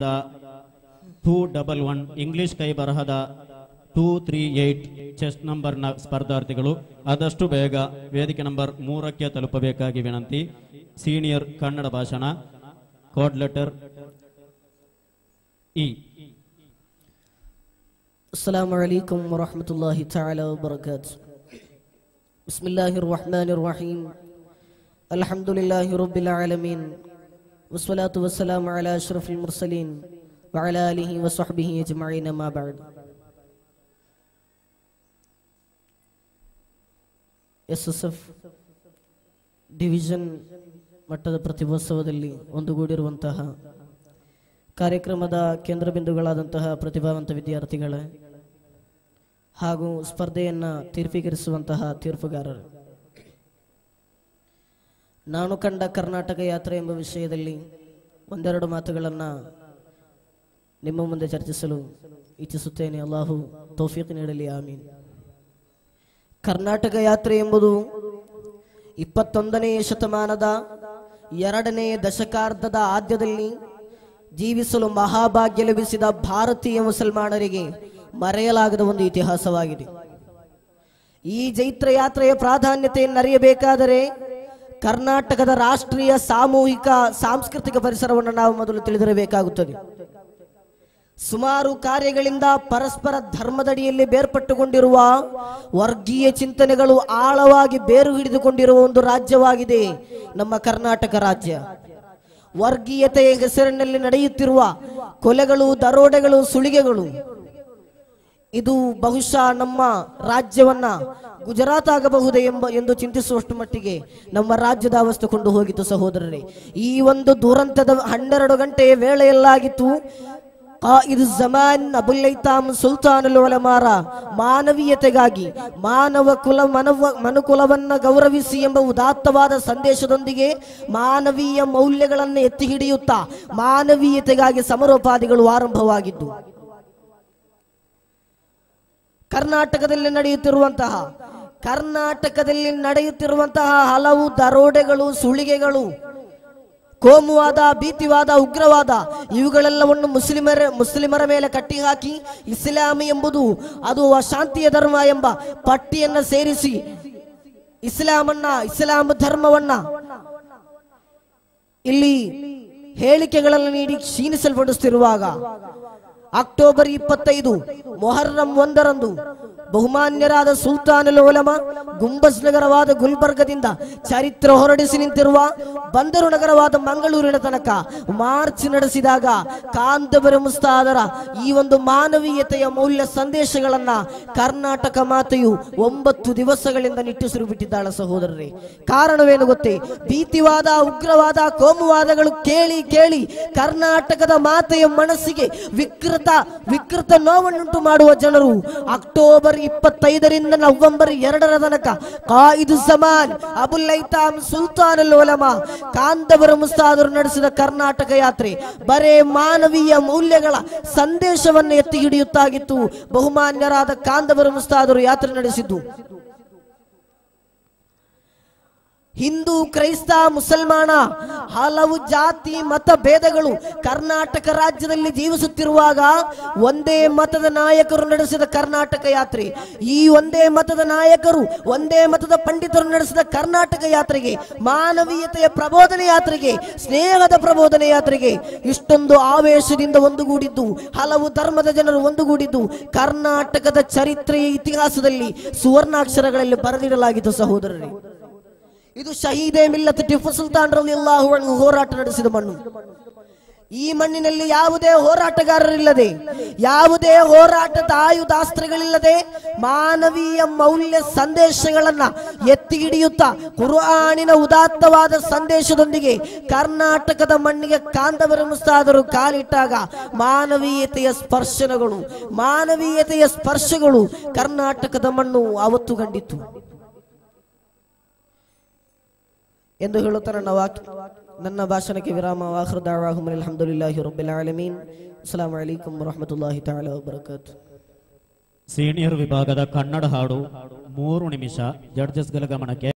two double one English ಕೈ ಬರಹದ two three eight chest ನಂಬರ್ನ ಸ್ಪರ್ಧಾರ್ಥಿಗಳು ಆದಷ್ಟು ಬೇಗ ವೇದಿಕೆ ನಂಬರ್ ಮೂರಕ್ಕೆ ತಲುಪಬೇಕಾಗಿ ವಿನಂತಿ ಸೀನಿಯರ್ ಕನ್ನಡ ಭಾಷಣ ಕೋಡ್ ಲೆಟರ್ ಇ السلام عليكم ورحمة الله تعالى وبركاته بسم الله الرحمن الرحيم الحمد لله رب العالمين والصلاة والسلام على أشرف المرسلين وعلى آله وصحبه أجمعين ما بعد ಎಸ್ ಎಸ್ ಎಫ್ ಡಿವಿಷನ್ ಮಟ್ಟದ ಪ್ರತಿಭೋತ್ಸವದಲ್ಲಿ ಒಂದುಗೂಡಿರುವಂತಹ ಕಾರ್ಯಕ್ರಮದ ಕೇಂದ್ರ ಬಿಂದುಗಳಾದಂತಹ ಪ್ರತಿಭಾವಂತ ವಿದ್ಯಾರ್ಥಿಗಳೇ ಹಾಗೂ ಸ್ಪರ್ಧೆಯನ್ನು ತೀರ್ಪೀಕರಿಸುವಂತಹ ತೀರ್ಪುಗಾರರು ನಾನು ಕಂಡ ಕರ್ನಾಟಕ ಯಾತ್ರೆ ಎಂಬ ವಿಷಯದಲ್ಲಿ ಒಂದೆರಡು ಮಾತುಗಳನ್ನು ನಿಮ್ಮ ಮುಂದೆ ಚರ್ಚಿಸಲು ಇಚ್ಛಿಸುತ್ತೇನೆ ಅಲ್ಲಾಹು ತೌಫೀಕ್ ನೀಡಲಿ ಆಮೀನ್ ಕರ್ನಾಟಕ ಯಾತ್ರೆ ಎಂಬುದು ಇಪ್ಪತ್ತೊಂದನೆಯ ಶತಮಾನದ ಎರಡನೇ ದಶಕಾರ್ಧದ ಆದ್ಯದಲ್ಲಿ ಜೀವಿಸಲು ಮಹಾಭಾಗ್ಯ ಲಭಿಸಿದ ಭಾರತೀಯ ಮುಸಲ್ಮಾನರಿಗೆ ಮರೆಯಲಾಗದ ಒಂದು ಇತಿಹಾಸವಾಗಿದೆ ಈ ಜೈತ್ರ ಯಾತ್ರೆಯ ಪ್ರಾಧಾನ್ಯತೆಯನ್ನು ಅರಿಯಬೇಕಾದರೆ ಕರ್ನಾಟಕದ ರಾಷ್ಟ್ರೀಯ ಸಾಮೂಹಿಕ ಸಾಂಸ್ಕೃತಿಕ ಪರಿಸರವನ್ನು ನಾವು ಮೊದಲು ತಿಳಿದಿರಬೇಕಾಗುತ್ತದೆ ಸುಮಾರು ಕಾರ್ಯಗಳಿಂದ ಪರಸ್ಪರ ಧರ್ಮದಡಿಯಲ್ಲಿ ಬೇರ್ಪಟ್ಟುಕೊಂಡಿರುವ ವರ್ಗೀಯ ಚಿಂತನೆಗಳು ಆಳವಾಗಿ ಬೇರು ಹಿಡಿದುಕೊಂಡಿರುವ ಒಂದು ರಾಜ್ಯವಾಗಿದೆ ನಮ್ಮ ಕರ್ನಾಟಕ ರಾಜ್ಯ ವರ್ಗೀಯತೆಯ ಹೆಸರಿನಲ್ಲಿ ನಡೆಯುತ್ತಿರುವ ಕೊಲೆಗಳು ದರೋಡೆಗಳು ಸುಳಿಗೆಗಳು ಇದು ಬಹುಶಃ ನಮ್ಮ ರಾಜ್ಯವನ್ನ ಗುಜರಾತ್ ಆಗಬಹುದೇ ಎಂಬ ಎಂದು ಚಿಂತಿಸುವಷ್ಟು ಮಟ್ಟಿಗೆ ನಮ್ಮ ರಾಜ್ಯದ ಅವಸ್ಥೆ ಕೊಂಡು ಹೋಗಿತ್ತು ಸಹೋದರರೇ ಈ ಒಂದು ದುರಂತದ ಹನ್ನೆರಡು ಗಂಟೆಯ ವೇಳೆಯಲ್ಲಾಗಿತ್ತು ಇದು ಜಮಾನ್ ಅಬುಲ್ಲೈತಾಮ್ ಸುಲ್ತಾನುಲ್ ಒಲಮಾರ ಮಾನವೀಯತೆಗಾಗಿ ಮಾನವ ಕುಲ ಮನವ ಮನುಕುಲವನ್ನ ಗೌರವಿಸಿ ಎಂಬ ಉದಾತ್ತವಾದ ಸಂದೇಶದೊಂದಿಗೆ ಮಾನವೀಯ ಮೌಲ್ಯಗಳನ್ನು ಎತ್ತಿ ಹಿಡಿಯುತ್ತಾ ಮಾನವೀಯತೆಗಾಗಿ ಸಮರೋಪಾದಿಗಳು ಆರಂಭವಾಗಿದ್ದು ಕರ್ನಾಟಕದಲ್ಲಿ ನಡೆಯುತ್ತಿರುವಂತಹ ಕರ್ನಾಟಕದಲ್ಲಿ ನಡೆಯುತ್ತಿರುವಂತಹ ಹಲವು ದರೋಡೆಗಳು ಸುಳಿಗೆಗಳು ಕೋಮುವಾದ ಭೀತಿವಾದ ಉಗ್ರವಾದ ಇವುಗಳೆಲ್ಲವನ್ನು ಮುಸ್ಲಿಮರ ಮುಸ್ಲಿಮರ ಮೇಲೆ ಕಟ್ಟಿ ಹಾಕಿ ಇಸ್ಲಾಮಿ ಎಂಬುದು ಅದು ಶಾಂತಿಯ ಧರ್ಮ ಎಂಬ ಪಟ್ಟಿಯನ್ನ ಸೇರಿಸಿ ಇಸ್ಲಾಮನ್ನ ಇಸ್ಲಾಂ ಧರ್ಮವನ್ನ ಇಲ್ಲಿ ಹೇಳಿಕೆಗಳನ್ನು ನೀಡಿ ಕ್ಷೀಣಿಸಲ್ಪಡಿಸುತ್ತಿರುವಾಗ ಅಕ್ಟೋಬರ್ ಇಪ್ಪತ್ತೈದು ಮೊಹರ್ರಂ ಒಂದರಂದು ಬಹುಮಾನ್ಯರಾದ ಸುಲ್ತಾನುಲ್ ಉಲಮ ಗುಂಬಸ್ ನಗರವಾದ ಗುಲ್ಬರ್ಗದಿಂದ ಚರಿತ್ರೆ ಹೊರಡಿಸಿ ನಿಂತಿರುವ ಬಂದರು ನಗರವಾದ ಮಂಗಳೂರಿನ ತನಕ ಮಾರ್ಚ್ ನಡೆಸಿದಾಗ ಕಾಂತಬರ ಮುಸ್ತಾದರ ಈ ಒಂದು ಮಾನವೀಯತೆಯ ಮೌಲ್ಯ ಸಂದೇಶಗಳನ್ನ ಕರ್ನಾಟಕ ಮಾತೆಯು ಒಂಬತ್ತು ದಿವಸಗಳಿಂದ ನಿಟ್ಟುಸಿರು ಬಿಟ್ಟಿದ್ದಾಳೆ ಸಹೋದರರೇ ಕಾರಣವೇನು ಗೊತ್ತೇ ಭೀತಿವಾದ ಉಗ್ರವಾದ ಕೋಮುವಾದಗಳು ಕೇಳಿ ಕೇಳಿ ಕರ್ನಾಟಕದ ಮಾತೆಯ ಮನಸ್ಸಿಗೆ ವಿಕೃತ ವಿಕೃತ ನೋವನ್ನುಂಟು ಮಾಡುವ ಜನರು ಅಕ್ಟೋಬರ್ ಇಪ್ಪತ್ತೈದರಿಂದ ನವೆಂಬರ್ ಎರಡರ ತನಕ ಕಾಯಿದು ಸಮಾನ್ ಅಬುಲ್ಲೈತಾಮ್ ಸುಲ್ತಾನ್ ಉಲಮ ಕಾಂತವರ ಮುಸ್ತಾದರು ನಡೆಸಿದ ಕರ್ನಾಟಕ ಯಾತ್ರೆ ಬರೇ ಮಾನವೀಯ ಮೌಲ್ಯಗಳ ಸಂದೇಶವನ್ನು ಎತ್ತಿ ಹಿಡಿಯುತ್ತಾಗಿತ್ತು ಬಹುಮಾನ್ಯರಾದ ಕಾಂದವರ ಮುಸ್ತಾದರು ಯಾತ್ರೆ ನಡೆಸಿದ್ದು ಹಿಂದೂ ಕ್ರೈಸ್ತ ಮುಸಲ್ಮಾನ ಹಲವು ಜಾತಿ ಮತ ಭೇದಗಳು ಕರ್ನಾಟಕ ರಾಜ್ಯದಲ್ಲಿ ಜೀವಿಸುತ್ತಿರುವಾಗ ಒಂದೇ ಮತದ ನಾಯಕರು ನಡೆಸಿದ ಕರ್ನಾಟಕ ಯಾತ್ರೆ ಈ ಒಂದೇ ಮತದ ನಾಯಕರು ಒಂದೇ ಮತದ ಪಂಡಿತರು ನಡೆಸಿದ ಕರ್ನಾಟಕ ಯಾತ್ರೆಗೆ ಮಾನವೀಯತೆಯ ಪ್ರಬೋಧನೆ ಯಾತ್ರೆಗೆ ಸ್ನೇಹದ ಪ್ರಬೋಧನೆ ಯಾತ್ರೆಗೆ ಇಷ್ಟೊಂದು ಆವೇಶದಿಂದ ಒಂದುಗೂಡಿದ್ದು ಹಲವು ಧರ್ಮದ ಜನರು ಒಂದುಗೂಡಿದ್ದು ಕರ್ನಾಟಕದ ಚರಿತ್ರೆಯ ಇತಿಹಾಸದಲ್ಲಿ ಸುವರ್ಣಾಕ್ಷರಗಳಲ್ಲಿ ಬರೆದಿಡಲಾಗಿತ್ತು ಸಹೋದರರೇ ಇದು ಶಹೀದೆ ಮಿಲ್ಲತ್ ಟಿಪ್ಪು ಸುಲ್ತಾನ್ ರಲಿಯಲ್ಲಾಹು ಅನ್ಹು ಹೋರಾಟ ನಡೆಸಿದ ಮಣ್ಣು ಈ ಮಣ್ಣಿನಲ್ಲಿ ಯಾವುದೇ ಹೋರಾಟಗಾರರಿಲ್ಲದೆ ಯಾವುದೇ ಹೋರಾಟದ ಆಯುಧಾಸ್ತ್ರಗಳಿಲ್ಲದೆ ಮಾನವೀಯ ಮೌಲ್ಯ ಸಂದೇಶಗಳನ್ನ ಎತ್ತಿ ಹಿಡಿಯುತ್ತಾ ಕುರ್ಆನಿನ ಉದಾತ್ತವಾದ ಸಂದೇಶದೊಂದಿಗೆ ಕರ್ನಾಟಕದ ಮಣ್ಣಿಗೆ ಕಾಂದವರ ಮುಸ್ತಾದರು ಕಾಲಿಟ್ಟಾಗ ಮಾನವೀಯತೆಯ ಸ್ಪರ್ಶನಗಳು ಮಾನವೀಯತೆಯ ಸ್ಪರ್ಶಗಳು ಕರ್ನಾಟಕದ ಮಣ್ಣು ಅವತ್ತು ಕಂಡಿತ್ತು ಎಂದು ಹೇಳುತ್ತಾ ನನ್ನ ವಾಕ್ಯ ನನ್ನ ಭಾಷಣಕ್ಕೆ ವಿರಾಮ ವಾಖರ್ ದಾವಾಹುಮ್ ಅಲ್ಹಮ್ದುಲಿಲ್ಲಾಹಿ ರಬ್ಬಿಲ್ ಆಲಮೀನ್ ಅಸ್ಸಲಾಮು ಅಲೈಕುಂ ವರಹಮತುಲ್ಲಾಹಿ ತಆಲಾ ವಬರಕಾತು ಸೀನಿಯರ್ ವಿಭಾಗದ ಕನ್ನಡ ಹಾಡು ಮೂರು ನಿಮಿಷ ಜಡ್ಜಸ್ಗಳ ಗಮನಕ್ಕೆ